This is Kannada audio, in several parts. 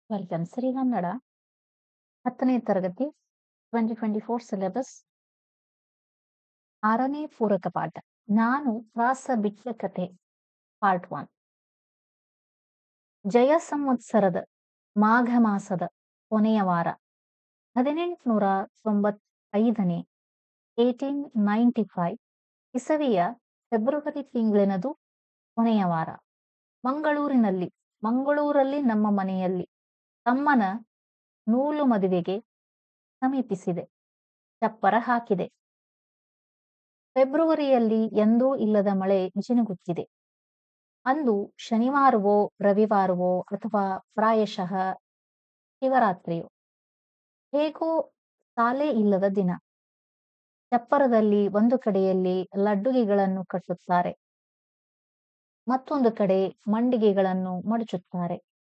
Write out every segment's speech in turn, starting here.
ವೆಲ್ಕಮ್ ಸಿರಿಗನ್ನಡ ಹತ್ತನೇ ತರಗತಿ ಟ್ವೆಂಟಿ ಟ್ವೆಂಟಿ ಫೋರ್ ಸಿಲೆಬಸ್ ಆರನೇ ಪೂರಕ ಪಾಠ ನಾನು ಪ್ರಾಸ ಬಿಟ್ಟ ಕತೆ ಪಾರ್ಟ್ ಒನ್ ಜಯ ಸಂವತ್ಸರದ ಮಾಘ ಮಾಸದ ಕೊನೆಯ ವಾರ ಹದಿನೆಂಟುನೂರ ತೊಂಬತ್ತೈದನೇ ಏಟೀನ್ ನೈಂಟಿ ಫೈವ್ ಇಸವಿಯ ಫೆಬ್ರವರಿ ತಿಂಗಳಿನದು ಕೊನೆಯ ವಾರ ಮಂಗಳೂರಿನಲ್ಲಿ ಮಂಗಳೂರಲ್ಲಿ ನಮ್ಮ ಮನೆಯಲ್ಲಿ ತಮ್ಮನ ನೂಲು ಮದುವೆಗೆ ಸಮೀಪಿಸಿದೆ ಚಪ್ಪರ ಹಾಕಿದೆ ಫೆಬ್ರವರಿಯಲ್ಲಿ ಎಂದೂ ಇಲ್ಲದ ಮಳೆ ಜಿನುಗುತ್ತಿದೆ ಅಂದು ಶನಿವಾರವೋ ರವಿವಾರವೋ ಅಥವಾ ಪ್ರಾಯಶಃ ಶಿವರಾತ್ರಿಯೋ ಹೇಗೋ ಸಾಲೇ ಇಲ್ಲದ ದಿನ ಚಪ್ಪರದಲ್ಲಿ ಒಂದು ಕಡೆಯಲ್ಲಿ ಲಡ್ಡುಗೆಗಳನ್ನು ಕಟ್ಟುತ್ತಾರೆ ಮತ್ತೊಂದು ಕಡೆ ಮಂಡಿಗೆಗಳನ್ನು ಮಡಚುತ್ತಾರೆ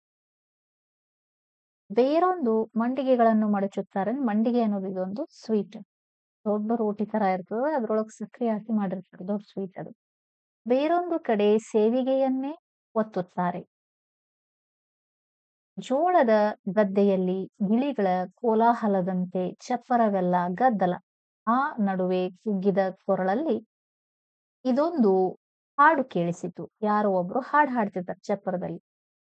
ಬೇರೊಂದು ಮಂಡಿಗೆಗಳನ್ನು ಮಡಚುತ್ತಾರೆ ಮಂಡಿಗೆ ಅನ್ನೋದು ಇದೊಂದು ಸ್ವೀಟ್ ದೊಡ್ಡ ರೋಟಿ ತರ ಇರ್ತದೆ ಅದ್ರೊಳಗೆ ಸಕ್ಕರೆ ಹಾಕಿ ಮಾಡಿರ್ತಾರೆ ದೊಡ್ಡ ಸ್ವೀಟ್ ಅದು ಬೇರೊಂದು ಕಡೆ ಸೇವಿಗೆಯನ್ನೇ ಒತ್ತುತ್ತಾರೆ ಜೋಳದ ಗದ್ದೆಯಲ್ಲಿ ಗಿಳಿಗಳ ಕೋಲಾಹಲದಂತೆ ಚಪ್ಪರವೆಲ್ಲ ಗದ್ದಲ ಆ ನಡುವೆ ಕುಗ್ಗಿದ ಕೊರಳಲ್ಲಿ ಇದೊಂದು ಹಾಡು ಕೇಳಿಸಿತು ಯಾರೋ ಒಬ್ರು ಹಾಡು ಹಾಡ್ತಿದ್ದಾರೆ ಚಪ್ಪರದಲ್ಲಿ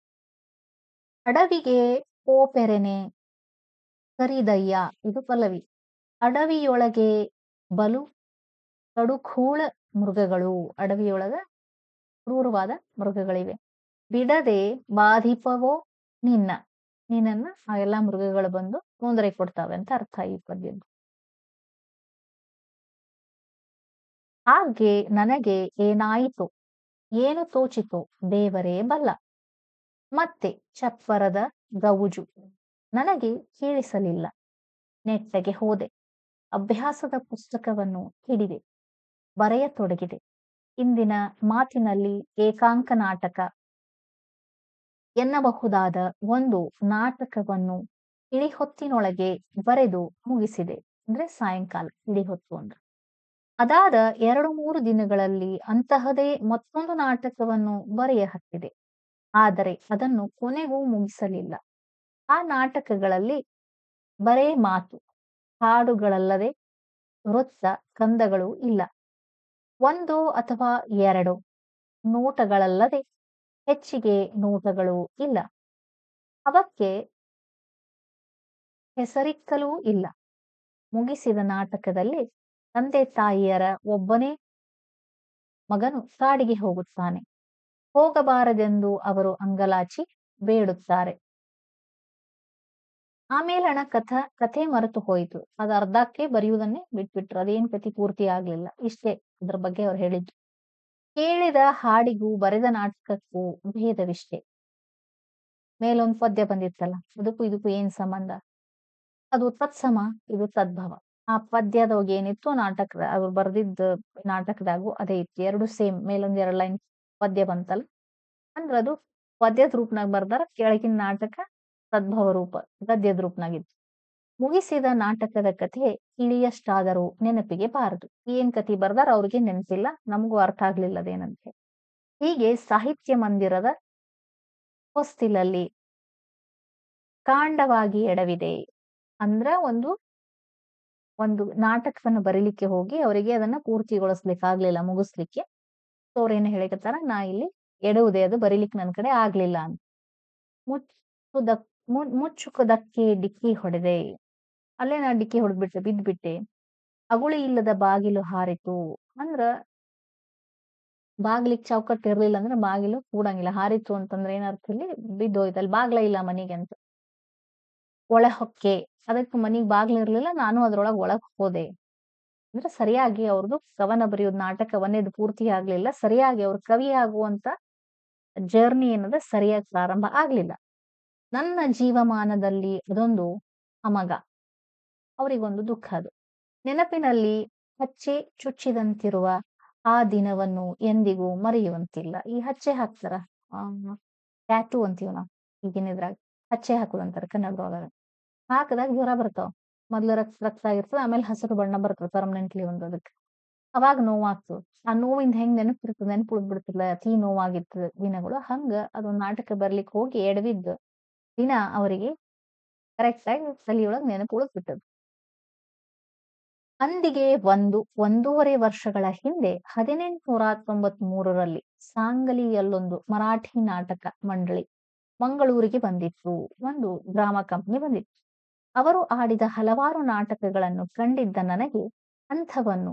ಅಡವಿಗೆ ಪೋಪೆರೆನೆ ಕರಿದಯ್ಯ ಇದು ಪಲ್ಲವಿ ಅಡವಿಯೊಳಗೆ ಬಲು ಕಡುಖೂಳ ಮೃಗಗಳು ಅಡವಿಯೊಳಗ ಕ್ರೂರವಾದ ಮೃಗಗಳಿವೆ ಬಿಡದೆ ಬಾಧಿಪವೋ ನಿನ್ನ ನಿನ್ನನ್ನ ಆ ಎಲ್ಲಾ ಮೃಗಗಳು ಬಂದು ತೊಂದರೆ ಕೊಡ್ತಾವೆ ಅಂತ ಅರ್ಥ ಈ ಪದ್ಯದ್ದು ಹಾಗೆ ನನಗೆ ಏನಾಯಿತು ಏನು ತೋಚಿತು ದೇವರೇ ಬಲ್ಲ ಮತ್ತೆ ಚಪ್ಪರದ ಗವುಜು ನನಗೆ ಕೇಳಿಸಲಿಲ್ಲ ನೆಟ್ಟಗೆ ಹೋದೆ ಅಭ್ಯಾಸದ ಪುಸ್ತಕವನ್ನು ಹಿಡಿದೆ ಬರೆಯತೊಡಗಿದೆ ಇಂದಿನ ಮಾತಿನಲ್ಲಿ ಏಕಾಂಕ ನಾಟಕ ಎನ್ನಬಹುದಾದ ಒಂದು ನಾಟಕವನ್ನು ಇಳಿಹೊತ್ತಿನೊಳಗೆ ಬರೆದು ಮುಗಿಸಿದೆ ಅಂದ್ರೆ ಸಾಯಂಕಾಲ ಇಳಿಹೊತ್ತು ಅಂದ್ರೆ ಅದಾದ ಎರಡು ಮೂರು ದಿನಗಳಲ್ಲಿ ಅಂತಹದೇ ಮತ್ತೊಂದು ನಾಟಕವನ್ನು ಬರೆಯ ಹತ್ತಿದೆ ಆದರೆ ಅದನ್ನು ಕೊನೆಗೂ ಮುಗಿಸಲಿಲ್ಲ ಆ ನಾಟಕಗಳಲ್ಲಿ ಬರೇ ಮಾತು ಹಾಡುಗಳಲ್ಲದೆ ವೃತ್ತ ಕಂದಗಳು ಇಲ್ಲ ಒಂದು ಅಥವಾ ಎರಡು ನೋಟಗಳಲ್ಲದೆ ಹೆಚ್ಚಿಗೆ ನೋಟಗಳು ಇಲ್ಲ ಅವಕ್ಕೆ ಹೆಸರಿಕ್ಕಲೂ ಇಲ್ಲ ಮುಗಿಸಿದ ನಾಟಕದಲ್ಲಿ ತಂದೆ ತಾಯಿಯರ ಒಬ್ಬನೇ ಮಗನು ಕಾಡಿಗೆ ಹೋಗುತ್ತಾನೆ ಹೋಗಬಾರದೆಂದು ಅವರು ಅಂಗಲಾಚಿ ಬೇಡುತ್ತಾರೆ ಆಮೇಲಣ ಕಥ ಕಥೆ ಮರೆತು ಹೋಯಿತು ಅದು ಅರ್ಧಕ್ಕೆ ಬರೆಯುವುದನ್ನೇ ಬಿಟ್ಬಿಟ್ರು ಅದೇನ್ ಕಥೆ ಪೂರ್ತಿ ಆಗ್ಲಿಲ್ಲ ಇಷ್ಟೇ ಅದ್ರ ಬಗ್ಗೆ ಅವ್ರು ಹೇಳಿದ್ರು ಕೇಳಿದ ಹಾಡಿಗೂ ಬರೆದ ನಾಟಕಕ್ಕೂ ಭೇದವಿಷ್ಟೇ ಮೇಲೊಂದು ಪದ್ಯ ಬಂದಿತ್ತಲ್ಲ ಅದಕ್ಕೂ ಇದಕ್ಕೂ ಏನ್ ಸಂಬಂಧ ಅದು ತತ್ಸಮ ಇದು ತದ್ಭವ ಆ ಪದ್ಯದಾಗ ಏನಿತ್ತು ನಾಟಕದ ಅವ್ರು ಬರ್ದಿದ್ದ ನಾಟಕದಾಗು ಅದೇ ಇತ್ತು ಎರಡು ಸೇಮ್ ಮೇಲೊಂದ್ ಎರಡ್ ಲೈನ್ ಪದ್ಯ ಬಂತಲ್ಲ ಅಂದ್ರ ಅದು ಪದ್ಯದ ರೂಪನಾಗ ಬರ್ದಾರ ಕೆಳಗಿನ ನಾಟಕ ತದ್ಭವ ರೂಪ ಗದ್ಯದ ರೂಪನಾಗಿತ್ತು ಮುಗಿಸಿದ ನಾಟಕದ ಕಥೆ ಇಳಿಯಷ್ಟಾದರೂ ನೆನಪಿಗೆ ಬಾರದು ಏನ್ ಕಥೆ ಬರ್ದಾರ ಅವ್ರಿಗೆ ನೆನಪಿಲ್ಲ ನಮಗೂ ಅರ್ಥ ಆಗ್ಲಿಲ್ಲ ಅದೇನಂತೆ ಹೀಗೆ ಸಾಹಿತ್ಯ ಮಂದಿರದ ಹೊಸ್ತಿಲಲ್ಲಿ ಕಾಂಡವಾಗಿ ಎಡವಿದೆ ಅಂದ್ರ ಒಂದು ಒಂದು ನಾಟಕವನ್ನು ಬರೀಲಿಕ್ಕೆ ಹೋಗಿ ಅವರಿಗೆ ಅದನ್ನ ಪೂರ್ತಿಗೊಳಿಸ್ಲಿಕ್ಕೆ ಆಗ್ಲಿಲ್ಲ ಮುಗಿಸ್ಲಿಕ್ಕೆ ಅವ್ರೇನು ಹೇಳಿಕತ್ತಾರ ನಾ ಇಲ್ಲಿ ಎಡುವುದೇ ಅದು ಬರೀಲಿಕ್ಕೆ ನನ್ ಕಡೆ ಆಗ್ಲಿಲ್ಲ ಅಂತ ಮುಚ್ಚುದ ಮುಚ್ಚುಕದಕ್ಕೆ ಡಿಕ್ಕಿ ಹೊಡೆದೆ ಅಲ್ಲೇ ನಾ ಡಿಕ್ಕಿ ಹೊಡೆದ್ಬಿಟ್ಟೆ ಬಿದ್ದ್ಬಿಟ್ಟೆ ಅಗುಳಿ ಇಲ್ಲದ ಬಾಗಿಲು ಹಾರಿತು ಅಂದ್ರ ಬಾಗಿಲಿಗೆ ಚೌಕಟ್ಟು ಇರ್ಲಿಲ್ಲ ಅಂದ್ರೆ ಬಾಗಿಲು ಕೂಡಂಗಿಲ್ಲ ಹಾರಿತು ಅಂತಂದ್ರೆ ಏನರ್ಥ ಇಲ್ಲಿ ಬಿದ್ದೋಯ್ತು ಅಲ್ಲಿ ಬಾಗ್ಲ ಇಲ್ಲ ಮನೆಗೆ ಅಂತ ಒಳ ಹೊಕ್ಕೆ ಅದಕ್ಕೆ ಮನಿಗ್ ಬಾಗ್ಲ ಇರ್ಲಿಲ್ಲ ನಾನು ಅದ್ರೊಳಗೆ ಒಳಗ್ ಹೋದೆ ಅಂದ್ರೆ ಸರಿಯಾಗಿ ಅವ್ರದ್ದು ಕವನ ಬರೆಯೋದು ನಾಟಕವನ್ನೇದು ಪೂರ್ತಿ ಆಗ್ಲಿಲ್ಲ ಸರಿಯಾಗಿ ಅವ್ರ ಕವಿ ಆಗುವಂತ ಜರ್ನಿ ಏನದ ಸರಿಯಾಗಿ ಪ್ರಾರಂಭ ಆಗ್ಲಿಲ್ಲ ನನ್ನ ಜೀವಮಾನದಲ್ಲಿ ಅದೊಂದು ಅಮಗ ಅವರಿಗೊಂದು ದುಃಖ ಅದು ನೆನಪಿನಲ್ಲಿ ಹಚ್ಚೆ ಚುಚ್ಚಿದಂತಿರುವ ಆ ದಿನವನ್ನು ಎಂದಿಗೂ ಮರೆಯುವಂತಿಲ್ಲ ಈ ಹಚ್ಚೆ ಹಾಕ್ತಾರ ಟ್ಯಾಟೂ ಅಂತೀವ್ ನಾವು ಈಗಿನ ಇದ್ರಾಗ ಹಚ್ಚೆ ಹಾಕುದಂತಾರ ಕನ್ನಡದೊಳಗ ಹಾಕದಾಗ ಜ್ವರ ಬರ್ತಾವ ಮೊದ್ಲು ರಕ್ತ ರಕ್ತ ಆಗಿರ್ತದ ಆಮೇಲೆ ಹಸಿರು ಬಣ್ಣ ಬರ್ತದ ಪರ್ಮನೆಂಟ್ಲಿ ಒಂದು ಅದಕ್ಕೆ ಅವಾಗ ನೋವಾಗ್ತದ ಆ ನೋವಿಂದ ಹೆಂಗ್ ನೆನಪಿರ್ತದ ನೆನಪು ಉಳ್ದ್ಬಿಡ್ತಿಲ್ಲ ಅತಿ ನೋವಾಗಿರ್ತದ ದಿನಗಳು ಹಂಗ ಅದೊಂದ್ ನಾಟಕ ಬರ್ಲಿಕ್ಕೆ ಹೋಗಿ ಎಡವಿದ್ದು ದಿನ ಅವರಿಗೆ ಕರೆಕ್ಟಾಗಿ ತಲೆಯೊಳಗೆ ನೆನಪು ಉಳಿದ್ಬಿಟ್ಟದು ಅಂದಿಗೆ ಒಂದು ಒಂದೂವರೆ ವರ್ಷಗಳ ಹಿಂದೆ ಹದಿನೆಂಟುನೂರ ತೊಂಬತ್ ಮೂರರಲ್ಲಿ ಸಾಂಗಲಿಯಲ್ಲೊಂದು ಮರಾಠಿ ನಾಟಕ ಮಂಡಳಿ ಮಂಗಳೂರಿಗೆ ಬಂದಿತ್ತು ಒಂದು ಡ್ರಾಮಾ ಕಂಪನಿ ಬಂದಿತ್ತು ಅವರು ಆಡಿದ ಹಲವಾರು ನಾಟಕಗಳನ್ನು ಕಂಡಿದ್ದ ನನಗೆ ಅಂಥವನ್ನು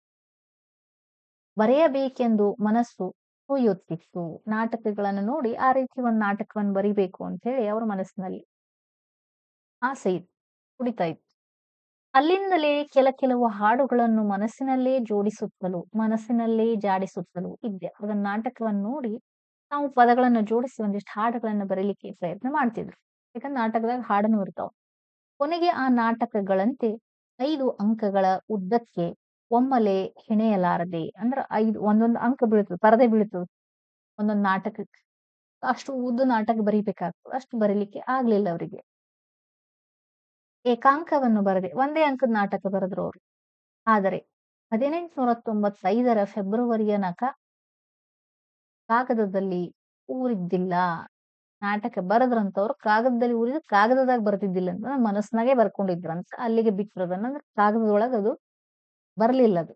ಬರೆಯಬೇಕೆಂದು ಮನಸ್ಸು ಹೊಯ್ಯುತ್ತಿತ್ತು ನಾಟಕಗಳನ್ನು ನೋಡಿ ಆ ರೀತಿ ಒಂದು ನಾಟಕವನ್ನು ಬರಿಬೇಕು ಅಂತ ಹೇಳಿ ಅವರ ಮನಸ್ಸಿನಲ್ಲಿ ಆಸೆ ಇತ್ತು ಕುಡಿತಾ ಇತ್ತು ಅಲ್ಲಿಂದಲೇ ಕೆಲ ಕೆಲವು ಹಾಡುಗಳನ್ನು ಮನಸ್ಸಿನಲ್ಲೇ ಜೋಡಿಸುತ್ತಲೂ ಮನಸ್ಸಿನಲ್ಲೇ ಜಾಡಿಸುತ್ತಲೂ ಇದ್ದೆ ಅದನ್ನ ನಾಟಕವನ್ನು ನೋಡಿ ನಾವು ಪದಗಳನ್ನು ಜೋಡಿಸಿ ಒಂದಿಷ್ಟು ಹಾಡುಗಳನ್ನು ಬರೀಲಿಕ್ಕೆ ಪ್ರಯತ್ನ ಮಾಡ್ತಿದ್ರು ಯಾಕಂದ್ರೆ ನಾಟಕದಾಗ ಹಾಡನ್ನು ಇರ್ತಾವ ಕೊನೆಗೆ ಆ ನಾಟಕಗಳಂತೆ ಐದು ಅಂಕಗಳ ಉದ್ದಕ್ಕೆ ಒಮ್ಮಲೆ ಹೆಣೆಯಲಾರದೆ ಅಂದ್ರ ಐದು ಒಂದೊಂದು ಅಂಕ ಬೀಳ್ತದೆ ಪರದೆ ಬೀಳ್ತದೆ ಒಂದೊಂದು ನಾಟಕಕ್ಕೆ ಅಷ್ಟು ಉದ್ದ ನಾಟಕ ಬರಿಬೇಕಾಗ್ತದೆ ಅಷ್ಟು ಬರೀಲಿಕ್ಕೆ ಆಗ್ಲಿಲ್ಲ ಅವರಿಗೆ ಏಕಾಂಕವನ್ನು ಬರದೆ ಒಂದೇ ಅಂಕದ ನಾಟಕ ಬರೆದ್ರು ಅವರು ಆದರೆ ಹದಿನೆಂಟುನೂರ ತೊಂಬತ್ತೈದರ ಫೆಬ್ರವರಿಯ ನಕ ಕಾಗದದಲ್ಲಿ ಊರಿದ್ದಿಲ್ಲ ನಾಟಕ ಬರದ್ರಂತವ್ರು ಕಾಗದದಲ್ಲಿ ಊರಿದ ಕಾಗದದಾಗ ಬರ್ತಿದ್ದಿಲ್ಲ ಅಂತ ಮನಸ್ಸಿನಾಗೆ ಬರ್ಕೊಂಡಿದ್ರಂತ ಅಲ್ಲಿಗೆ ಬಿಟ್ಟಿರೋದನ್ನ ಅಂದ್ರೆ ಕಾಗದದೊಳಗೆ ಅದು ಬರ್ಲಿಲ್ಲ ಅದು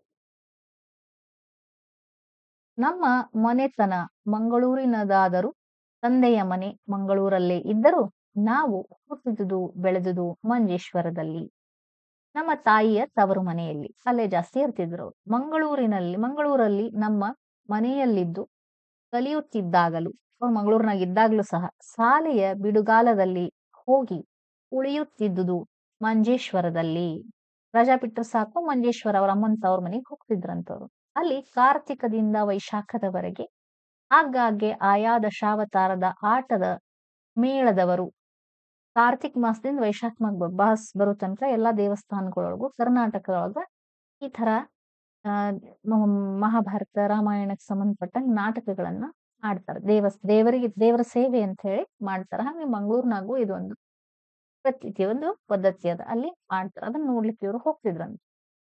ನಮ್ಮ ಮನೆತನ ಮಂಗಳೂರಿನದಾದರೂ ತಂದೆಯ ಮನೆ ಮಂಗಳೂರಲ್ಲೇ ಇದ್ದರೂ ನಾವು ಹುಟ್ಟಿದುದು ಬೆಳೆದುದು ಮಂಜೇಶ್ವರದಲ್ಲಿ ನಮ್ಮ ತಾಯಿಯ ತವರು ಮನೆಯಲ್ಲಿ ಅಲ್ಲೇ ಜಾಸ್ತಿ ಇರ್ತಿದ್ರು ಅವ್ರು ಮಂಗಳೂರಿನಲ್ಲಿ ಮಂಗಳೂರಲ್ಲಿ ನಮ್ಮ ಮನೆಯಲ್ಲಿದ್ದು ಕಲಿಯುತ್ತಿದ್ದಾಗಲೂ ಅವ್ರು ಮಂಗಳೂರಿನಾಗ ಇದ್ದಾಗ್ಲೂ ಸಹ ಶಾಲೆಯ ಬಿಡುಗಾಲದಲ್ಲಿ ಹೋಗಿ ಉಳಿಯುತ್ತಿದ್ದುದು ಮಂಜೇಶ್ವರದಲ್ಲಿ ರಜಾ ಬಿಟ್ಟರು ಸಾಕು ಮಂಜೇಶ್ವರ ಅವ್ರ ಅಮ್ಮನ ತವ್ರ ಮನೆಗೆ ಹೋಗ್ತಿದ್ರಂತವ್ರು ಅಲ್ಲಿ ಕಾರ್ತಿಕದಿಂದ ವೈಶಾಖದವರೆಗೆ ಆಗಾಗ್ಗೆ ಆಯಾ ದಶಾವತಾರದ ಆಟದ ಮೇಳದವರು ಕಾರ್ತಿಕ್ ಮಾಸದಿಂದ ವೈಶಾಖ ಮಾಸ ಬಾಸ್ ಬರೋ ತನಕ ಎಲ್ಲಾ ದೇವಸ್ಥಾನಗಳೊಳಗು ಕರ್ನಾಟಕದೊಳಗ ಈ ತರ ಆ ಮಹಾಭಾರತ ರಾಮಾಯಣಕ್ಕೆ ಸಂಬಂಧಪಟ್ಟಂಗ ನಾಟಕಗಳನ್ನ ಆಡ್ತಾರೆ ದೇವ ದೇವರಿಗೆ ದೇವರ ಸೇವೆ ಅಂತ ಹೇಳಿ ಮಾಡ್ತಾರ ಹಾಗೆ ಮಂಗಳೂರಿನಾಗೂ ಇದೊಂದು ಪ್ರತೀತಿ ಒಂದು ಪದ್ಧತಿ ಅದ ಅಲ್ಲಿ ಮಾಡ್ತಾರ ಅದನ್ನ ನೋಡ್ಲಿಕ್ಕೆ ಇವರು ಹೋಗ್ತಿದ್ರಂತ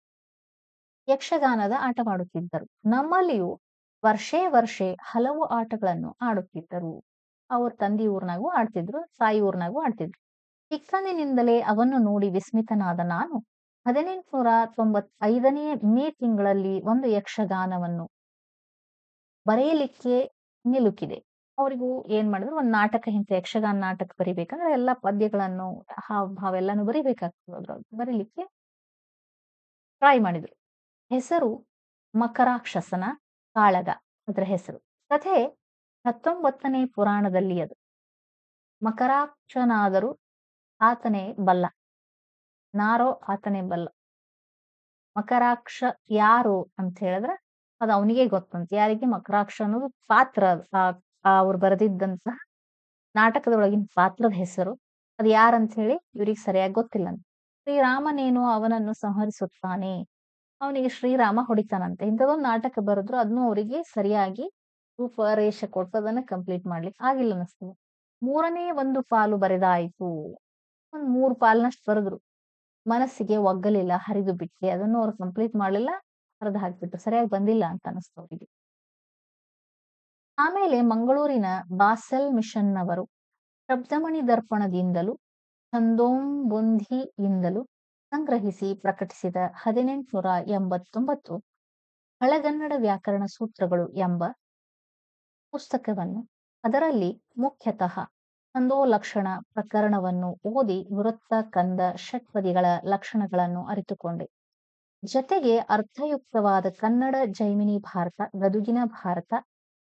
ಯಕ್ಷಗಾನದ ಆಟ ಮಾಡುತ್ತಿದ್ದರು ನಮ್ಮಲ್ಲಿಯೂ ವರ್ಷೇ ವರ್ಷೆ ಹಲವು ಆಟಗಳನ್ನು ಆಡುತ್ತಿದ್ದರು ಅವ್ರ ತಂದಿ ಊರ್ನಾಗೂ ಆಡ್ತಿದ್ರು ತಾಯಿ ಊರ್ನಾಗೂ ಆಡ್ತಿದ್ರು ಚಿಕ್ಕಂದಿನಿಂದಲೇ ಅವನ್ನು ನೋಡಿ ವಿಸ್ಮಿತನಾದ ನಾನು ಹದಿನೆಂಟುನೂರ ತೊಂಬತ್ತೈದನೇ ಮೇ ತಿಂಗಳಲ್ಲಿ ಒಂದು ಯಕ್ಷಗಾನವನ್ನು ಬರೆಯಲಿಕ್ಕೆ ನಿಲುಕಿದೆ ಅವರಿಗೂ ಏನ್ ಮಾಡಿದ್ರು ಒಂದು ನಾಟಕ ಇಂಥ ಯಕ್ಷಗಾನ ನಾಟಕ ಬರಿಬೇಕಂದ್ರೆ ಎಲ್ಲಾ ಪದ್ಯಗಳನ್ನು ಹಾವ್ ಭಾವ ಎಲ್ಲಾನು ಬರಿಬೇಕಾಗ್ತದೆ ಅದ್ರೊಳಗೆ ಬರೀಲಿಕ್ಕೆ ಟ್ರೈ ಮಾಡಿದ್ರು ಹೆಸರು ಮಕರಾಕ್ಷಸನ ಕಾಳಗ ಅದ್ರ ಹೆಸರು ಕಥೆ ಹತ್ತೊಂಬತ್ತನೇ ಪುರಾಣದಲ್ಲಿ ಅದು ಮಕರಾಕ್ಷನಾದರೂ ಆತನೇ ಬಲ್ಲ ನಾರೋ ಆತನೇ ಬಲ್ಲ ಮಕರಾಕ್ಷ ಯಾರು ಅಂತ ಹೇಳಿದ್ರೆ ಅದು ಅವನಿಗೆ ಗೊತ್ತಂತ ಯಾರಿಗೆ ಮಕರಾಕ್ಷ ಅನ್ನೋದು ಪಾತ್ರ ಅವ್ರು ಬರೆದಿದ್ದಂತಹ ನಾಟಕದೊಳಗಿನ ಪಾತ್ರದ ಹೆಸರು ಅದು ಯಾರಂತ ಹೇಳಿ ಇವ್ರಿಗೆ ಸರಿಯಾಗಿ ಗೊತ್ತಿಲ್ಲ ಅಂತ ಶ್ರೀರಾಮನೇನು ಅವನನ್ನು ಸಂಹರಿಸುತ್ತಾನೆ ಅವನಿಗೆ ಶ್ರೀರಾಮ ಹೊಡಿತಾನಂತೆ ಇಂಥದೊಂದು ನಾಟಕ ಬರೆದ್ರು ಅದನ್ನು ಅವರಿಗೆ ಸರಿಯಾಗಿ ರೂಪರೇಷ ಕೊಟ್ಟು ಅದನ್ನ ಕಂಪ್ಲೀಟ್ ಮಾಡ್ಲಿಕ್ಕೆ ಆಗಿಲ್ಲ ಅನಿಸ್ತದೆ ಮೂರನೇ ಒಂದು ಪಾಲು ಬರೆದಾಯ್ತು ಒಂದ್ ಮೂರು ಪಾಲ್ನಷ್ಟು ಬರೆದ್ರು ಮನಸ್ಸಿಗೆ ಒಗ್ಗಲಿಲ್ಲ ಹರಿದು ಬಿಟ್ಟೆ ಅದನ್ನು ಅವ್ರು ಕಂಪ್ಲೀಟ್ ಮಾಡ್ಲಿಲ್ಲ ಹರಿದು ಹಾಕ್ಬಿಟ್ರು ಸರಿಯಾಗಿ ಬಂದಿಲ್ಲ ಅಂತ ಅನಿಸ್ತು ಅವರಿಗೆ ಆಮೇಲೆ ಮಂಗಳೂರಿನ ಬಾಸೆಲ್ ಮಿಷನ್ನವರು ಶಬ್ದಮಣಿ ದರ್ಪಣದಿಂದಲೂ ಛಂದೋಂಬುಂಧಿಯಿಂದಲೂ ಸಂಗ್ರಹಿಸಿ ಪ್ರಕಟಿಸಿದ ಹದಿನೆಂಟುನೂರ ಎಂಬತ್ತೊಂಬತ್ತು ಹಳಗನ್ನಡ ವ್ಯಾಕರಣ ಸೂತ್ರಗಳು ಎಂಬ ಪುಸ್ತಕವನ್ನು ಅದರಲ್ಲಿ ಮುಖ್ಯತಃ ಛಂದೋಲಕ್ಷಣ ಪ್ರಕರಣವನ್ನು ಓದಿ ವೃತ್ತ ಕಂದ ಷಟ್ಪದಿಗಳ ಲಕ್ಷಣಗಳನ್ನು ಅರಿತುಕೊಂಡೆ ಜತೆಗೆ ಅರ್ಥಯುಕ್ತವಾದ ಕನ್ನಡ ಜೈಮಿನಿ ಭಾರತ ಗದುಗಿನ ಭಾರತ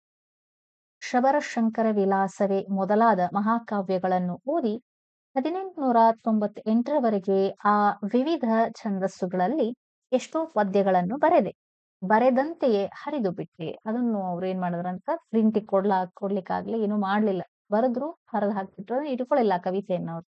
ಶಬರಶಂಕರ ವಿಲಾಸವೇ ಮೊದಲಾದ ಮಹಾಕಾವ್ಯಗಳನ್ನು ಓದಿ ಹದಿನೆಂಟುನೂರ ತೊಂಬತ್ತೆಂಟರವರೆಗೆ ಆ ವಿವಿಧ ಛಂದಸ್ಸುಗಳಲ್ಲಿ ಎಷ್ಟೋ ಪದ್ಯಗಳನ್ನು ಬರೆದೆ ಬರೆದಂತೆಯೇ ಹರಿದು ಬಿಟ್ಟೆ ಅದನ್ನು ಅವ್ರು ಏನ್ ಮಾಡಿದ್ರಂತ ಪ್ರಿಂಟಿಗೆ ಕೊಡ್ಲಾ ಕೊಡ್ಲಿಕ್ಕಾಗ್ಲಿ ಏನು ಮಾಡ್ಲಿಲ್ಲ ಬರೆದ್ರು ಹರಿದು ಹಾಕ್ಬಿಟ್ರು ಇಟ್ಕೊಳ್ಳಿಲ್ಲ ಕವಿತೆಯನ್ನು ಅವ್ರು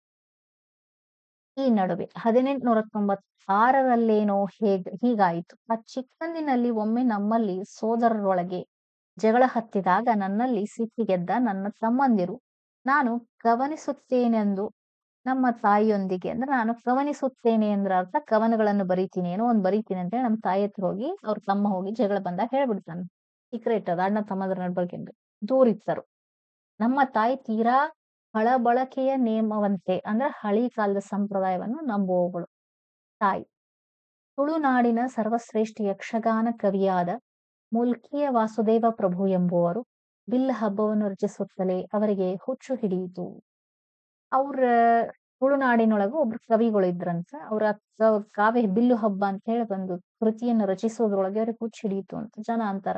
ಈ ನಡುವೆ ಹದಿನೆಂಟುನೂರ ತೊಂಬತ್ತಾರರಲ್ಲೇನೋ ಹೇಗ್ ಹೀಗಾಯಿತು ಆ ಚಿಕ್ಕಂದಿನಲ್ಲಿ ಒಮ್ಮೆ ನಮ್ಮಲ್ಲಿ ಸೋದರರೊಳಗೆ ಜಗಳ ಹತ್ತಿದಾಗ ನನ್ನಲ್ಲಿ ಸಿಟ್ಟಿಗೆದ್ದ ನನ್ನ ತಮ್ಮಂದಿರು ನಾನು ಕವನಿಸುತ್ತೇನೆಂದು ನಮ್ಮ ತಾಯಿಯೊಂದಿಗೆ ಅಂದ್ರೆ ನಾನು ಕವನಿಸುತ್ತೇನೆ ಅಂದ್ರೆ ಅರ್ಥ ಕವನಗಳನ್ನು ಬರೀತೀನಿ ಏನೋ ಒಂದು ಬರೀತೀನಿ ಅಂತ ಹೇಳಿ ನಮ್ಮ ತಾಯಿ ಹತ್ರ ಹೋಗಿ ಅವ್ರ ತಮ್ಮ ಹೋಗಿ ಜಗಳ ಬಂದಾಗ ಹೇಳ್ಬಿಡ್ತಾನೆ ಸೀಕ್ರೆಟ್ ಅದು ಅಣ್ಣ ತಮ್ಮದ್ರ ನಡ್ಬರ್ಕೆ ದೂರಿತ್ತರು ನಮ್ಮ ತಾಯಿ ತೀರಾ ಹಳಬಳಕೆಯ ನೇಮವಂತೆ ಅಂದ್ರೆ ಹಳಿ ಕಾಲದ ಸಂಪ್ರದಾಯವನ್ನು ನಂಬುವವಳು ತಾಯಿ ತುಳುನಾಡಿನ ಸರ್ವಶ್ರೇಷ್ಠ ಯಕ್ಷಗಾನ ಕವಿಯಾದ ಮುಲ್ಕಿಯ ವಾಸುದೇವ ಪ್ರಭು ಎಂಬುವರು ಬಿಲ್ಲ ಹಬ್ಬವನ್ನು ರಚಿಸುತ್ತಲೇ ಅವರಿಗೆ ಹುಚ್ಚು ಹಿಡಿಯಿತು ಅವ್ರ ತುಳುನಾಡಿನೊಳಗೂ ಒಬ್ರು ಕವಿಗಳು ಇದ್ರಂತ ಅವ್ರ ಕ- ಕಾವ್ಯ ಬಿಲ್ಲು ಹಬ್ಬ ಅಂತ ಹೇಳಿ ಒಂದು ಕೃತಿಯನ್ನು ರಚಿಸೋದ್ರೊಳಗೆ ಅವ್ರಿಗೆ ಹುಚ್ಚು ಹಿಡಿಯಿತು ಅಂತ ಜನ ಅಂತಾರ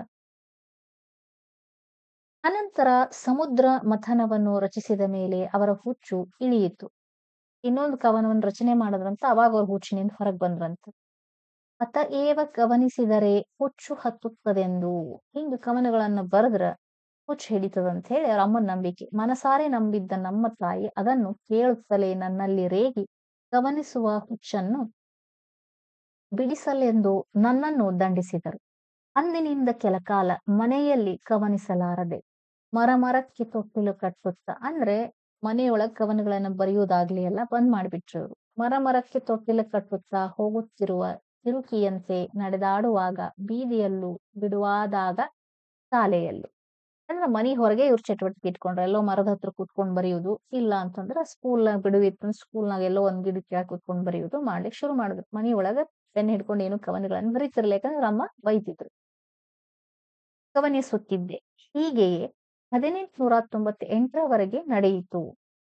ಅನಂತರ ಸಮುದ್ರ ಮಥನವನ್ನು ರಚಿಸಿದ ಮೇಲೆ ಅವರ ಹುಚ್ಚು ಇಳಿಯಿತು ಇನ್ನೊಂದು ಕವನವನ್ನು ರಚನೆ ಮಾಡಿದ್ರಂತ ಅವಾಗ ಅವ್ರ ಹುಚ್ಚಿನಿಂದ ಹೊರಗೆ ಬಂದ್ರಂತ ಅತ ಏವ ಗಮನಿಸಿದರೆ ಹುಚ್ಚು ಹತ್ತುತ್ತದೆಂದು ಹಿಂಗ ಕವನಗಳನ್ನ ಬರೆದ್ರ ಹುಚ್ಚು ಹಿಡಿತದಂತ ಹೇಳಿ ಅವ್ರ ಅಮ್ಮನ ನಂಬಿಕೆ ಮನಸಾರೆ ನಂಬಿದ್ದ ನಮ್ಮ ತಾಯಿ ಅದನ್ನು ಕೇಳುತ್ತಲೇ ನನ್ನಲ್ಲಿ ರೇಗಿ ಗಮನಿಸುವ ಹುಚ್ಚನ್ನು ಬಿಡಿಸಲೆಂದು ನನ್ನನ್ನು ದಂಡಿಸಿದರು ಅಂದಿನಿಂದ ಕೆಲ ಕಾಲ ಮನೆಯಲ್ಲಿ ಕವನಿಸಲಾರದೆ ಮರ ಮರಕ್ಕೆ ತೊಟ್ಟಿಲು ಕಟ್ಟುತ್ತ ಅಂದ್ರೆ ಮನೆಯೊಳಗ್ ಕವನಗಳನ್ನ ಬರೆಯುವುದಾಗ್ಲಿ ಎಲ್ಲ ಬಂದ್ ಮಾಡ್ಬಿಟ್ರು ಅವ್ರು ಮರ ಮರಕ್ಕೆ ತೊಟ್ಟಿಲು ಕಟ್ಟುತ್ತಾ ಹೋಗುತ್ತಿರುವ ತಿರುಕಿಯಂತೆ ನಡೆದಾಡುವಾಗ ಬೀದಿಯಲ್ಲೂ ಬಿಡುವಾದಾಗ ಶಾಲೆಯಲ್ಲೂ ಅಂದ್ರೆ ಮನಿ ಹೊರಗೆ ಇವ್ರ ಚಟುವಟಿಕೆ ಇಟ್ಕೊಂಡ್ರೆ ಎಲ್ಲೋ ಮರದ ಹತ್ರ ಕೂತ್ಕೊಂಡ್ ಬರೆಯುವುದು ಇಲ್ಲ ಅಂತಂದ್ರೆ ಸ್ಕೂಲ್ ಬಿಡುವಿತ್ತು ಸ್ಕೂಲ್ನಾಗ ಎಲ್ಲೋ ಒಂದ್ ಗಿಡ ಕೆಳಗ್ ಕೂತ್ಕೊಂಡ್ ಬರೆಯುವುದು ಮಾಡ್ಲಿಕ್ಕೆ ಶುರು ಮಾಡಿದ್ರು ಮನಿ ಒಳಗ ಪೆನ್ ಹಿಡ್ಕೊಂಡು ಏನು ಕವನಗಳನ್ನ ಬರೀತಿರ್ಲಿಲ್ಲ ಯಾಕಂದ್ರೆ ಅವ್ರ ಅಮ್ಮ ಬೈತಿದ್ರು ಗಮನಿಸುತ್ತಿದ್ದೆ ಹೀಗೆಯೇ ಹದಿನೆಂಟುನೂರ ತೊಂಬತ್ತ ಎಂಟರವರೆಗೆ ನಡೆಯಿತು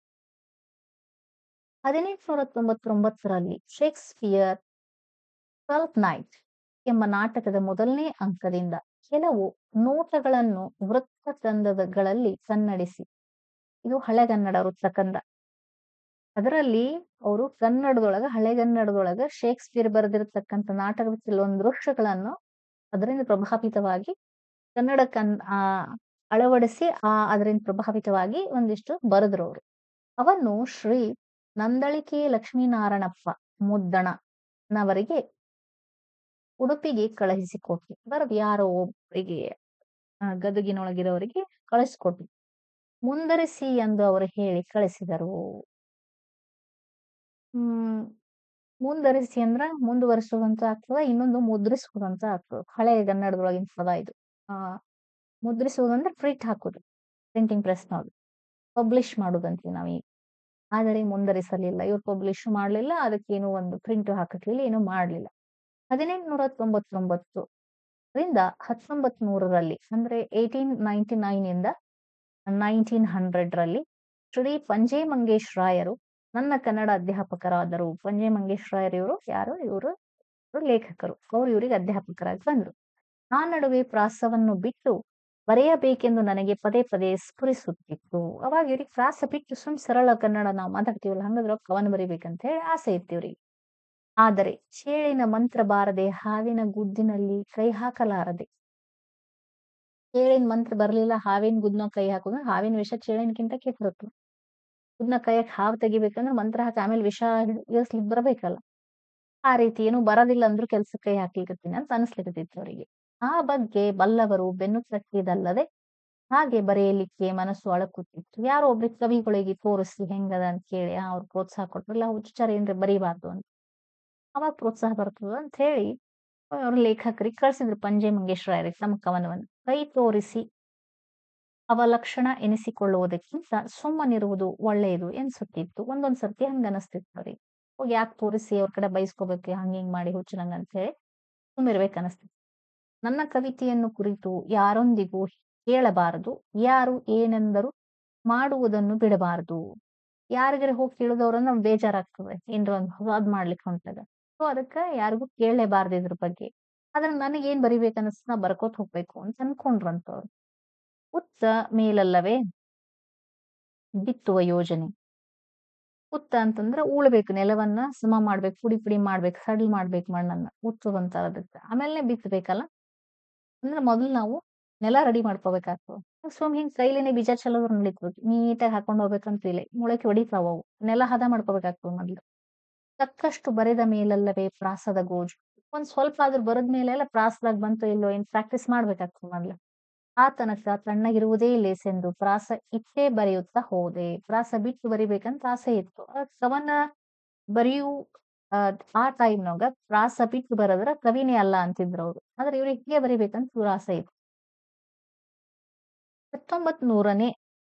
ಹದಿನೆಂಟುನೂರ ತೊಂಬತ್ತೊಂಬತ್ತರಲ್ಲಿ ಶೇಕ್ಸ್ಪಿಯರ್ ಟ್ವೆಲ್ತ್ ನೈಟ್ ಎಂಬ ನಾಟಕದ ಮೊದಲನೇ ಅಂಕದಿಂದ ಕೆಲವು ನೋಟಗಳನ್ನು ವೃತ್ತಕಂದಗಳಲ್ಲಿ ಕನ್ನಡಿಸಿ ಇದು ಹಳೆಗನ್ನಡ ವೃತ್ತಕಂದ ಅದರಲ್ಲಿ ಅವರು ಕನ್ನಡದೊಳಗ ಹಳೆಗನ್ನಡದೊಳಗ ಶೇಕ್ಸ್ಪಿಯರ್ ಬರೆದಿರತಕ್ಕಂಥ ನಾಟಕದ ಕೆಲವೊಂದು ದೃಶ್ಯಗಳನ್ನು ಅದರಿಂದ ಪ್ರಭಾವಿತವಾಗಿ ಕನ್ನಡ ಕನ್ ಆ ಅಳವಡಿಸಿ ಆ ಅದರಿಂದ ಪ್ರಭಾವಿತವಾಗಿ ಒಂದಿಷ್ಟು ಬರೆದ್ರು ಅವರು ಅವನ್ನು ಶ್ರೀ ನಂದಳಿಕೆ ಲಕ್ಷ್ಮೀನಾರಾಯಣಪ್ಪ ಮುದ್ದಣನವರಿಗೆ ಉಡುಪಿಗೆ ಕಳುಹಿಸಿಕೊಟ್ಟಿ ಬರದು ಯಾರೋ ಒಬ್ಬರಿಗೆ ಆ, ಗದಗಿನೊಳಗಿರೋರಿಗೆ ಕಳಿಸ್ಕೊಟ್ಟಿ ಮುಂದರಿಸಿ ಎಂದು ಅವರು ಹೇಳಿ ಕಳಿಸಿದರು ಹ್ಮ್ ಮುಂದರಿಸಿ ಅಂದ್ರ ಮುಂದುವರಿಸುವಂತ ಆಗ್ತದ ಇನ್ನೊಂದು ಮುದ್ರಿಸುವುದಂತ ಆಗ್ತದೆ ಹಳೆ ಕನ್ನಡದೊಳಗಿನ ಪದ ಇದು ಆ ಮುದ್ರಿಸುವುದಂದ್ರೆ ಪ್ರಿಂಟ್ ಹಾಕುದು ಪ್ರಿಂಟಿಂಗ್ ಪ್ರೆಸ್ನವ್ರು ಪಬ್ಲಿಷ್ ಮಾಡುದಂತೀವಿ ನಾವೀಗ ಆದರೆ ಮುಂದರಿಸಲಿಲ್ಲ ಇವ್ರು ಪಬ್ಲಿಷ್ ಮಾಡ್ಲಿಲ್ಲ ಅದಕ್ಕೇನು ಒಂದು ಪ್ರಿಂಟ್ ಹಾಕಕ್ಲಿಲ್ಲ ಏನು ಮಾಡ್ಲಿಲ್ಲ ಹದಿನೆಂಟುನೂರ ತೊಂಬತ್ತೊಂಬತ್ತು ರಿಂದ ಹತ್ತೊಂಬತ್ ನೂರರಲ್ಲಿ ಅಂದ್ರೆ ಏಯ್ಟೀನ್ ನೈನ್ಟಿ ನೈನ್ ಇಂದ ನೈನ್ಟೀನ್ ಹಂಡ್ರೆಡ್ ರಲ್ಲಿ ಶ್ರೀ ಪಂಜೆ ಮಂಗೇಶ್ ರಾಯರು ನನ್ನ ಕನ್ನಡ ಅಧ್ಯಾಪಕರಾದರು ಪಂಜೆ ಮಂಗೇಶ್ ರಾಯರ್ ಇವರು ಯಾರು ಇವರು ಲೇಖಕರು ಅವ್ರು ಇವರಿಗೆ ಅಧ್ಯಾಪಕರಾಗಿ ಬಂದ್ರು ಆ ನಡುವೆ ಪ್ರಾಸವನ್ನು ಬಿಟ್ಟು ಬರೆಯಬೇಕೆಂದು ನನಗೆ ಪದೇ ಪದೇ ಸ್ಫುರಿಸುತ್ತಿತ್ತು ಅವಾಗ ಇವ್ರಿಗೆ ಪ್ರಾಸ ಬಿಟ್ಟು ಸುಮ್ ಸರಳ ಕನ್ನಡ ನಾವು ಮಾತಾಡ್ತೀವಲ್ಲ ಹಂಗದ್ರ ಕವನ ಬರಿಬೇಕಂತ ಹೇಳಿ ಆಸೆ ಇತ್ತು ಇವ್ರಿಗೆ ಆದರೆ ಚೇಳಿನ ಮಂತ್ರ ಬಾರದೆ ಹಾವಿನ ಗುದ್ದಿನಲ್ಲಿ ಕೈ ಹಾಕಲಾರದೆ ಚೇಳಿನ ಮಂತ್ರ ಬರ್ಲಿಲ್ಲ ಹಾವಿನ ಗುದ್ನ ಕೈ ಹಾಕಿದ್ರೆ ಹಾವಿನ ವಿಷ ಚೇಳಿನಕ್ಕಿಂತ ಕೆಟ್ಟಿರುತ್ತೆ ಗುದ್ನ ಕೈಯಾಗ ಹಾವು ತೆಗಿಬೇಕಂದ್ರೆ ಮಂತ್ರ ಹಾಕಿ ಆಮೇಲೆ ವಿಷ ಇಳಿಸ್ಲಿಕ್ ಬರಬೇಕಲ್ಲ ಆ ರೀತಿ ಏನು ಬರೋದಿಲ್ಲ ಅಂದ್ರೂ ಕೆಲ್ಸಕ್ಕೆ ಕೈ ಹಾಕ್ಲಿಕತ್ತೀನಿ ಅಂತ ಅನಿಸ್ಲಿಕತ್ತಿತ್ತು ಅವರಿಗೆ ಆ ಬಗ್ಗೆ ಬಲ್ಲವರು ಬೆನ್ನು ತಟ್ಟಿದಲ್ಲದೆ ಹಾಗೆ ಬರೆಯಲಿಕ್ಕೆ ಮನಸ್ಸು ಅಳಕುತ್ತಿತ್ತು ಯಾರೋ ಒಬ್ರಿಗೆ ಕವಿಗಳಿಗೆ ತೋರಿಸಿ ಹೆಂಗದ ಅಂತ ಕೇಳಿ ಅವ್ರು ಪ್ರೋತ್ಸಾಹ ಕೊಟ್ರಲ್ಲ ಹುಚ್ಚಾರ ಏನ್ರಿ ಬರೀಬಾರ್ದು ಅಂತ ಅವಾಗ ಪ್ರೋತ್ಸಾಹ ಬರ್ತದ ಅಂತ ಹೇಳಿ ಅವ್ರ ಲೇಖಕರಿಗೆ ಕಳ್ಸಿದ್ರು ಪಂಜೆ ಮಂಗೇಶ್ ರಾಯರಿಗೆ ತಮ್ಮ ಕವನವನ್ನು ಕೈ ತೋರಿಸಿ ಅವಲಕ್ಷಣ ಎನಿಸಿಕೊಳ್ಳುವುದಕ್ಕಿಂತ ಸುಮ್ಮನಿರುವುದು ಒಳ್ಳೆಯದು ಎನ್ಸುತ್ತಿತ್ತು ಒಂದೊಂದ್ ಸರ್ತಿ ಹಂಗ ಅನಸ್ತಿತ್ತು ಅವ್ರಿಗೆ ಹೋಗಿ ಯಾಕೆ ತೋರಿಸಿ ಅವ್ರ ಕಡೆ ಬೈಸ್ಕೋಬೇಕು ಹಂಗ ಹಿಂಗ್ ಮಾಡಿ ಹುಚ್ಚನಂಗ ಅಂತ ಹೇಳಿ ಸುಮ್ಮಿರ್ಬೇಕು ಅನಸ್ತಿತ್ತು ನನ್ನ ಕವಿತೆಯನ್ನು ಕುರಿತು ಯಾರೊಂದಿಗೂ ಕೇಳಬಾರದು ಯಾರು ಏನೆಂದರು ಮಾಡುವುದನ್ನು ಬಿಡಬಾರದು ಯಾರಿಗಾರ ಹೋಗಿ ಕೇಳಿದವ್ರನ್ನ ನಮ್ಗೆ ಬೇಜಾರಾಗ್ತದೆ ಏನ್ರ ಒಂದು ಅದ್ ಮಾಡ್ಲಿಕ್ಕೆ ಹೊಂಟಾಗ ಸೊ ಅದಕ್ಕ ಯಾರಿಗೂ ಕೇಳಲೇಬಾರ್ದು ಇದ್ರ ಬಗ್ಗೆ ಆದ್ರೆ ನನಗೆ ಏನ್ ಬರಿಬೇಕು ಅನಿಸ್ತ ನಾ ಬರ್ಕೋತ್ ಹೋಗ್ಬೇಕು ಅಂತ ಅನ್ಕೊಂಡ್ರಂತವ್ರು ಉತ್ತ ಮೇಲಲ್ಲವೇ ಬಿತ್ತುವ ಯೋಜನೆ ಉತ್ತ ಅಂತಂದ್ರೆ ಉಳ್ಬೇಕು ನೆಲವನ್ನ ಸಮ ಮಾಡ್ಬೇಕು ಪುಡಿ ಪುಡಿ ಮಾಡ್ಬೇಕು ಸಡ್ಲ್ ಮಾಡ್ಬೇಕು ಮಣ್ಣನ್ನ ಉತ್ತುದು ಅಂತಾರ ಅದಕ್ಕೆ ಆಮೇಲೆ ಬಿತ್ತಬೇಕಲ್ಲ ಅಂದ್ರೆ ಮೊದಲು ನಾವು ನೆಲ ರೆಡಿ ಮಾಡ್ಕೋಬೇಕಾಗ್ತದೆ ಸುಮ್ ಹಿಂಗ್ ಕೈಲೇನೆ ಬೀಜ ಚಲೋದ್ರ ನಡೀತದೆ ನೀಟಾಗಿ ಹಾಕೊಂಡ್ ಹೋಗ್ಬೇಕಂತ ಇಲ್ಲ ಮೊಳಕೆ ಹೊಡಿತಾವ ಅವು ನೆಲ ಹದ ಮಾಡ್ಕೋಬೇಕಾಗ್ತದೆ ಮೊದ್ಲು ತಕ್ಕಷ್ಟು ಬರೆದ ಮೇಲಲ್ಲವೇ ಪ್ರಾಸದ ಗೋಜು ಒಂದ್ ಸ್ವಲ್ಪ ಆದ್ರೂ ಬರದ್ ಮೇಲೆಲ್ಲ ಪ್ರಾಸದಾಗ ಬಂತು ಇಲ್ಲೋ ಏನ್ ಪ್ರಾಕ್ಟೀಸ್ ಮಾಡ್ಬೇಕಾಗ್ತದೆ ಮೊದ್ಲು ಆ ತನಕ ತಣ್ಣಗಿರುವುದೇ ಲೇಸೆಂದು ಪ್ರಾಸ ಇಟ್ಟೇ ಬರೆಯುತ್ತಾ ಹೋದೆ ಪ್ರಾಸ ಬಿಟ್ಟು ಬರಿಬೇಕಂತ ಆಸೆ ಇತ್ತು ಆ ಕವನ ಬರೆಯು ಆ ಆ ಟೈಮ್ನಾಗ ಪ್ರಾಸ ಬಿಟ್ಟು ಬರದ್ರ ಕವಿನೇ ಅಲ್ಲ ಅಂತಿದ್ರು ಅವ್ರು ಆದ್ರೆ ಇವ್ರಿಗೆ ಹೀಗೆ ಬರಿಬೇಕಂತ ಇವ್ರ ಆಸೆ ಇತ್ತು ಹತ್ತೊಂಬತ್ ನೂರನೇ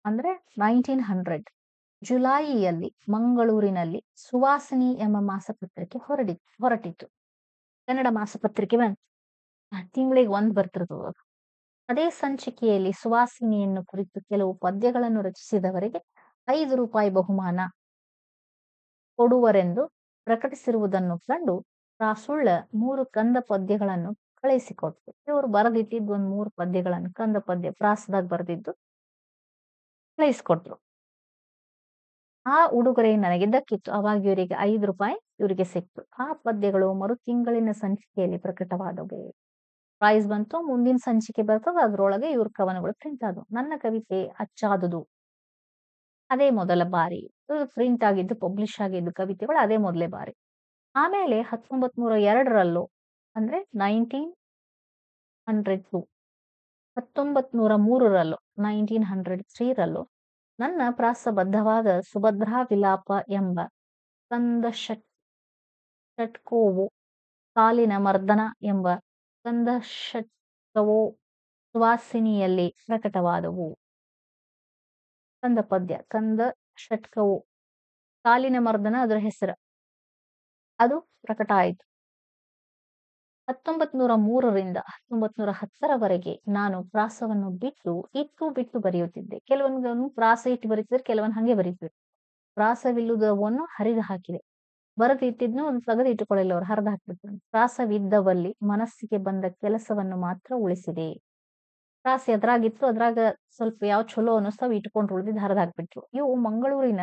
ಅಂದ್ರೆ ನೈನ್ಟೀನ್ ಹಂಡ್ರೆಡ್ ಜುಲೈಯಲ್ಲಿ ಮಂಗಳೂರಿನಲ್ಲಿ ಸುವಾಸಿನಿ ಎಂಬ ಮಾಸಪತ್ರಿಕೆ ಹೊರಡಿ ಹೊರಟಿತ್ತು ಕನ್ನಡ ಮಾಸಪತ್ರಿಕೆ ಬಂತು ತಿಂಗಳಿಗೆ ಒಂದ್ ಬರ್ತಿರ್ತದ ಅದು. ಅದೇ ಸಂಚಿಕೆಯಲ್ಲಿ ಸುವಾಸಿನಿಯನ್ನು ಕುರಿತು ಕೆಲವು ಪದ್ಯಗಳನ್ನು ರಚಿಸಿದವರಿಗೆ ಐದು ರೂಪಾಯಿ ಬಹುಮಾನ ಕೊಡುವರೆಂದು ಪ್ರಕಟಿಸಿರುವುದನ್ನು ಕಂಡು ರಾಸುಳ್ಳ ಮೂರು ಕಂದ ಪದ್ಯಗಳನ್ನು ಕಳಿಸಿಕೊಟ್ರು ಇವರು ಬರೆದಿಟ್ಟಿದ್ದು ಒಂದ್ ಮೂರು ಪದ್ಯಗಳನ್ನು ಕಂದ ಪದ್ಯ ಪ್ರಾಸದಾಗ ಬರೆದಿದ್ದು ಕಳಿಸಿಕೊಟ್ರು ಆ ಉಡುಗೊರೆ ನನಗೆ ದಕ್ಕಿತ್ತು ಅವಾಗ ಇವರಿಗೆ ಐದು ರೂಪಾಯಿ ಇವರಿಗೆ ಸಿಕ್ತು ಆ ಪದ್ಯಗಳು ಮರು ತಿಂಗಳಿನ ಸಂಚಿಕೆಯಲ್ಲಿ ಪ್ರಕಟವಾದವು ಪ್ರೈಸ್ ಬಂತು ಮುಂದಿನ ಸಂಚಿಕೆ ಬರ್ತದ ಅದ್ರೊಳಗೆ ಇವ್ರ ಕವನಗಳು ಪ್ರಿಂಟ್ ಆದವು ನನ್ನ ಕವಿತೆ ಅಚ್ಚಾದುದು ಅದೇ ಮೊದಲ ಬಾರಿ ಪ್ರಿಂಟ್ ಆಗಿದ್ದು ಪಬ್ಲಿಷ್ ಆಗಿದ್ದು ಕವಿತೆಗಳು ಅದೇ ಮೊದಲೇ ಬಾರಿ ಆಮೇಲೆ ಹತ್ತೊಂಬತ್ ನೂರ ಎರಡರಲ್ಲೂ ಅಂದ್ರೆ ನೈನ್ಟೀನ್ ಹಂಡ್ರೆಡ್ ಟು ಹತ್ತೊಂಬತ್ ನೂರ ಮೂರರಲ್ಲೂ ನೈನ್ಟೀನ್ ಹಂಡ್ರೆಡ್ ತ್ರೀರಲ್ಲೂ ನನ್ನ ಪ್ರಾಸಬದ್ಧವಾದ ಸುಭದ್ರಾ ವಿಲಾಪ ಎಂಬ ಕಂದ ಷಟ್ ಷಟ್ಕೋವು ಕಾಲಿನ ಮರ್ದನ ಎಂಬ ಕಂದ ಷಟ್ಕವೋ ಸುವಾಸಿನಿಯಲ್ಲಿ ಪ್ರಕಟವಾದವು ಕಂದ ಪದ್ಯ ಕಂದ ಷಟ್ಕವು ಕಾಲಿನ ಮರ್ದನ ಅದರ ಹೆಸರು ಅದು ಪ್ರಕಟ ಆಯಿತು ಹತ್ತೊಂಬತ್ ನೂರ ಮೂರರಿಂದ ಹತ್ತೊಂಬತ್ ನೂರ ಹತ್ತರವರೆಗೆ ನಾನು ಪ್ರಾಸವನ್ನು ಬಿಟ್ಟು ಇಟ್ಟು ಬಿಟ್ಟು ಬರೆಯುತ್ತಿದ್ದೆ ಕೆಲವೊಂದು ಪ್ರಾಸ ಇಟ್ಟು ಬರೀತಿದ್ರೆ ಕೆಲವೊಂದು ಹಂಗೆ ಬರೀತಿದ್ರು ಪ್ರಾಸವಿಲ್ಲುದವನ್ನು ಹರಿದು ಹಾಕಿದೆ ಬರೆದಿಟ್ಟಿದ್ನು ಒಂದು ತೆಗೆದು ಇಟ್ಟುಕೊಳ್ಳಿಲ್ಲ ಅವ್ರು ಹರಿದು ಹಾಕ್ಬಿಟ್ರು ಪ್ರಾಸವಿದ್ದವಲ್ಲಿ ಮನಸ್ಸಿಗೆ ಬಂದ ಕೆಲಸವನ್ನು ಮಾತ್ರ ಉಳಿಸಿದೆ ಪ್ರಾಸ ಎದ್ರಾಗಿತ್ತು ಅದ್ರಾಗ ಸ್ವಲ್ಪ ಯಾವ ಚಲೋ ಅನ್ನಿಸ್ತಾವ ಇಟ್ಕೊಂಡು ಉಳಿದಿದ್ದು ಹರಿದು ಹಾಕ್ಬಿಟ್ರು ಇವು ಮಂಗಳೂರಿನ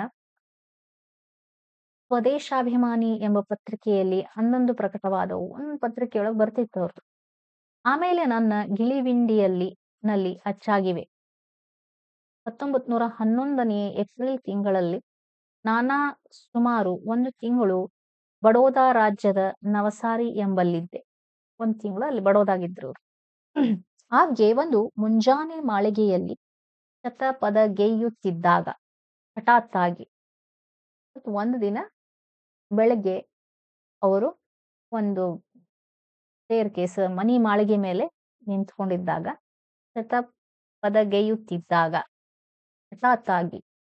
ಸ್ವದೇಶಾಭಿಮಾನಿ ಎಂಬ ಪತ್ರಿಕೆಯಲ್ಲಿ ಹನ್ನೊಂದು ಪ್ರಕಟವಾದವು ಒಂದು ಪತ್ರಿಕೆಯೊಳಗೆ ಬರ್ತಿತ್ತು ಅವ್ರದ್ದು ಆಮೇಲೆ ನನ್ನ ಗಿಳಿವಿಂಡಿಯಲ್ಲಿ ನಲ್ಲಿ ಅಚ್ಚಾಗಿವೆ ಹತ್ತೊಂಬತ್ ನೂರ ಹನ್ನೊಂದನೇ ಏಪ್ರಿಲ್ ತಿಂಗಳಲ್ಲಿ ನಾನಾ ಸುಮಾರು ಒಂದು ತಿಂಗಳು ಬಡೋದಾ ರಾಜ್ಯದ ನವಸಾರಿ ಎಂಬಲ್ಲಿದ್ದೆ ಒಂದು ತಿಂಗಳು ಅಲ್ಲಿ ಬಡೋದಾಗಿದ್ರು ಅವ್ರು ಹಾಗೆ ಒಂದು ಮುಂಜಾನೆ ಮಾಳಿಗೆಯಲ್ಲಿ ಶತಪದಗೆಯ್ಯುತ್ತಿದ್ದಾಗ ಹಠಾತ್ತಾಗಿ ಒಂದು ದಿನ ಬೆಳಗ್ಗೆ ಅವರು ಒಂದು ಸ್ಟೇರ್ ಕೇಸ್ ಮನಿ ಮಾಳಿಗೆ ಮೇಲೆ ನಿಂತ್ಕೊಂಡಿದ್ದಾಗ ಶತಪದಗೆಯ್ಯುತ್ತಿದ್ದಾಗ ಹಠಾತ್ತಾಗಿ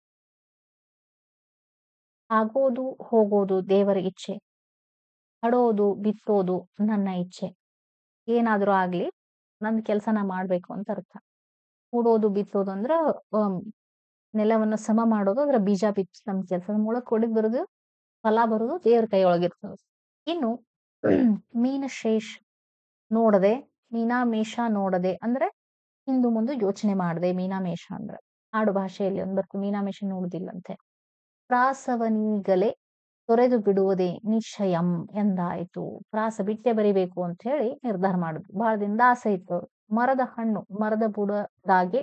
ಆಗೋದು ಹೋಗೋದು ದೇವರ ಇಚ್ಛೆ ಹಡೋದು ಬಿತ್ತೋದು ನನ್ನ ಇಚ್ಛೆ ಏನಾದ್ರೂ ಆಗ್ಲಿ ನಂದ್ ಕೆಲ್ಸನ ಮಾಡ್ಬೇಕು ಅಂತ ಅರ್ಥ ಹೂಡೋದು ಬಿತ್ತೋದು ಅಂದ್ರ ಅಮ್, ನೆಲವನ್ನು ಸಮ ಮಾಡೋದು ಅದ್ರ ಬೀಜ ಬಿತ್ತು ನಮ್ ಕೆಲಸದ ಮೂಲಕ ಕೊಡಿದ್ ಬರೋದು ಫಲ ಬರೋದು ದೇವ್ರ ಕೈಯೊಳಗಿರ್ತದೆ ಇನ್ನು ಮೀನಶೇಷ್ ನೋಡದೆ ಮೀನಾಮೇಷ ನೋಡದೆ ಅಂದ್ರೆ ಹಿಂದು ಮುಂದೆ ಯೋಚನೆ ಮಾಡದೆ ಮೀನಾಮೇಷ ಅಂದ್ರೆ ಆಡು ಭಾಷೆಯಲ್ಲಿ ಒಂದ್ ಬರ್ತು ಮೀನಾಮೇಷ ನೋಡುದಿಲ್ಲಂತೆ ಪ್ರಾಸವನೀಗಲೇ ತೊರೆದು ಬಿಡುವುದೇ ನಿಶ್ಚಯಂ ಎಂದಾಯ್ತು ಪ್ರಾಸ ಬಿಟ್ಟೆ ಬರಿಬೇಕು ಅಂತ ಹೇಳಿ ನಿರ್ಧಾರ ಮಾಡುದು ಬಹಳ ದಿನದ ಆಸೆ ಇತ್ತು ಅವ್ರು. ಮರದ ಹಣ್ಣು ಮರದ ಬುಡದಾಗೆ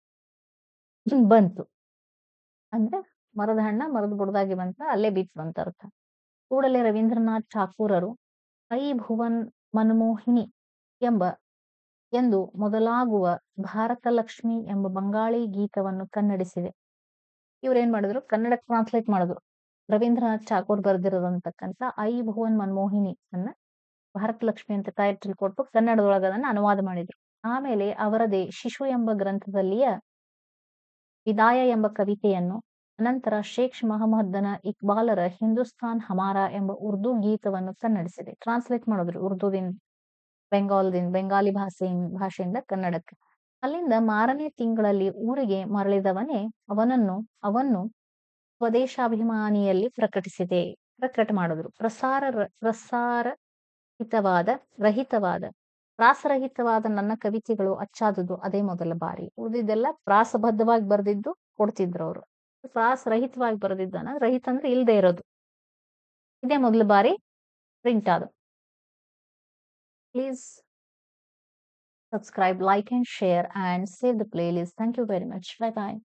ಬಂತು ಅಂದ್ರೆ ಮರದ ಹಣ್ಣ ಮರದ ಬುಡದಾಗೆ ಬಂತ ಅಲ್ಲೇ ಬಿತ್ತು ಅಂತ ಅರ್ಥ ಕೂಡಲೇ ರವೀಂದ್ರನಾಥ್ ಠಾಕೂರರು ಐ ಭುವನ್ ಮನಮೋಹಿನಿ ಎಂಬ ಎಂದು ಮೊದಲಾಗುವ ಭಾರತ ಲಕ್ಷ್ಮಿ ಎಂಬ ಬಂಗಾಳಿ ಗೀತವನ್ನು ಕನ್ನಡಿಸಿದೆ ಇವ್ರೇನ್ ಮಾಡಿದ್ರು ಕನ್ನಡಕ್ಕೆ ಟ್ರಾನ್ಸ್ಲೇಟ್ ಮಾಡಿದ್ರು ರವೀಂದ್ರನಾಥ್ ಠಾಕೂರ್ ಬರೆದಿರೋದಂತಕ್ಕಂಥ ಐ ಭುವನ್ ಮನಮೋಹಿನಿ ಅನ್ನ ಭಾರತ ಲಕ್ಷ್ಮಿ ಅಂತ ಟೈಟಲ್ ಕೊಟ್ಟು ಕನ್ನಡದೊಳಗೆ ಅದನ್ನ ಅನುವಾದ ಮಾಡಿದ್ರು ಆಮೇಲೆ ಅವರದೇ ಶಿಶು ಎಂಬ ಗ್ರಂಥದಲ್ಲಿಯ ವಿದಾಯ ಎಂಬ ಕವಿತೆಯನ್ನು ಅನಂತರ ಶೇಖ್ ಮೊಹಮ್ಮದನ ಇಕ್ಬಾಲರ ಹಿಂದೂಸ್ತಾನ್ ಹಮಾರ ಎಂಬ ಉರ್ದು ಗೀತವನ್ನು ಕನ್ನಡಿಸಿದೆ ಟ್ರಾನ್ಸ್ಲೇಟ್ ಮಾಡಿದ್ರು ಉರ್ದುದಿಂದ ಬೆಂಗಾಲ್ದಿಂದ ಬೆಂಗಾಲಿ ಭಾಷೆಯಿಂದ ಭಾಷೆಯಿಂದ ಕನ್ನಡಕ್ಕೆ ಅಲ್ಲಿಂದ ಮಾರನೇ ತಿಂಗಳಲ್ಲಿ ಊರಿಗೆ ಮರಳಿದವನೇ ಅವನನ್ನು ಅವನ್ನು ಸ್ವದೇಶಾಭಿಮಾನಿಯಲ್ಲಿ ಪ್ರಕಟಿಸಿದೆ ಪ್ರಕಟ ಮಾಡಿದ್ರು ಪ್ರಸಾರ ಪ್ರಸಾರ ಹಿತವಾದ ರಹಿತವಾದ ಪ್ರಾಸರಹಿತವಾದ ನನ್ನ ಕವಿತೆಗಳು ಅಚ್ಚಾದುದು ಅದೇ ಮೊದಲ ಬಾರಿ ಉಳಿದಿದ್ದೆಲ್ಲ ಪ್ರಾಸಬದ್ಧವಾಗಿ ಬರೆದಿದ್ದು ಕೊಡ್ತಿದ್ರು ಅವರು ಪ್ರಾಸರಹಿತವಾಗಿ ಬರೆದಿದ್ದಾನ ರಹಿತ ಅಂದ್ರೆ ಇಲ್ಲದೆ ಇರೋದು ಇದೇ ಮೊದಲ ಬಾರಿ ಪ್ರಿಂಟ್ ಆದ please subscribe like and share and save the playlist thank you very much bye bye